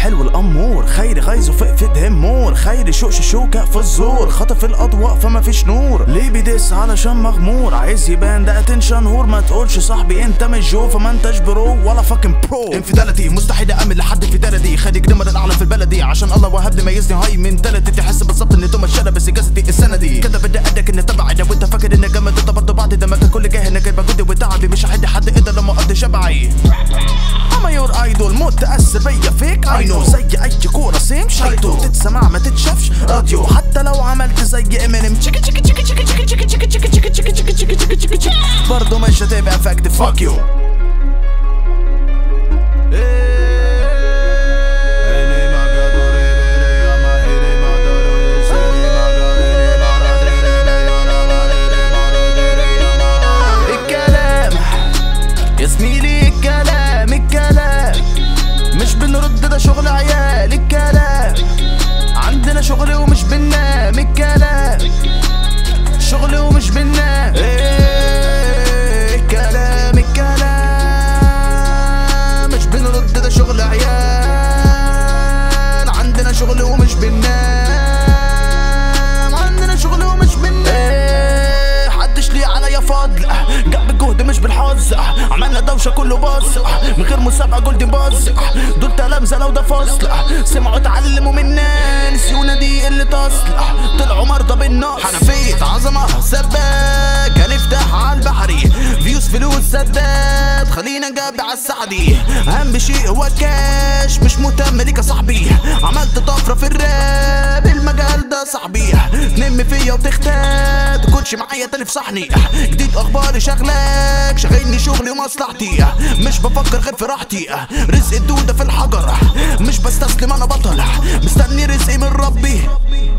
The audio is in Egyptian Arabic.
الحلو الامور خيري غيظه فقفد همور خيري شوش شوكة في الزور خطف الاضواء فما فيش نور ليه بيدس علشان مغمور عايز يبان ده اتنشن هور ما تقولش صاحبي انت مش جو فما انتش برو ولا فاكن برو انفيداليتي مستحيل اامن لحد في دردي خلي جدمر الاعلى في البلدي عشان الله وهبني ميزني هاي من تلتي تحس بالظبط ان توما الشارع بس جسدي السنه دي كده بدي ادك ان تبعي لو انت فاكر ان جامد انت برضه بعد ده مكان كل جاهل انا جايب جهدي وتعبي مش هحد حد قدر لما اقضي شبعي اما يور ايدول متاثر بيا فيك اي نو زي اي كوره سيم شايتو تتسمع ما تتشافش راديو حتى لو عملت زي امينيم تشيكي تشيكي تشيكي تشيكي تشيكي تشيكي تشيكي تشيكي تشيكي تشيكي تشيكي تشيكي تشيكي تشيكي برضه مش هتبقى افكتيف فاك يو الكلام يا زميلي الكلام الكلام مش بنرد ده شغل عيال الكلام عندنا شغل ومش بننام الكلام شغل ومش بننام إيه الكلام الكلام مش بنرد ده شغل عيال عندنا شغل ومش بننام عندنا شغل ومش بننام إيه حدش ليه عليا فضل جاب الجهد مش بالحظ عملنا دوشه كله باص من غير مسابقه جولدن باص دول تلامذه لو ده فصل سمعوا اتعلموا منا نسيونا دي اللي تصل طلعوا مرضى بالنقص حنفيه عظمه سباك هنفتح على البحري فيوز فلوس سداد خلينا نجاب على السعدي اهم شيء هو الكاش مش مهتم ليك يا صاحبي عملت طفره في الراب المجال ده صاحبي تنم فيا وتختار تكونش معايا تلف صحني جديد اخباري شغلك شغلني شغلي ومصلحتي مش بفكر غير في راحتي رزق الدودة في الحجر مش بستسلم انا بطل مستني رزقي من ربي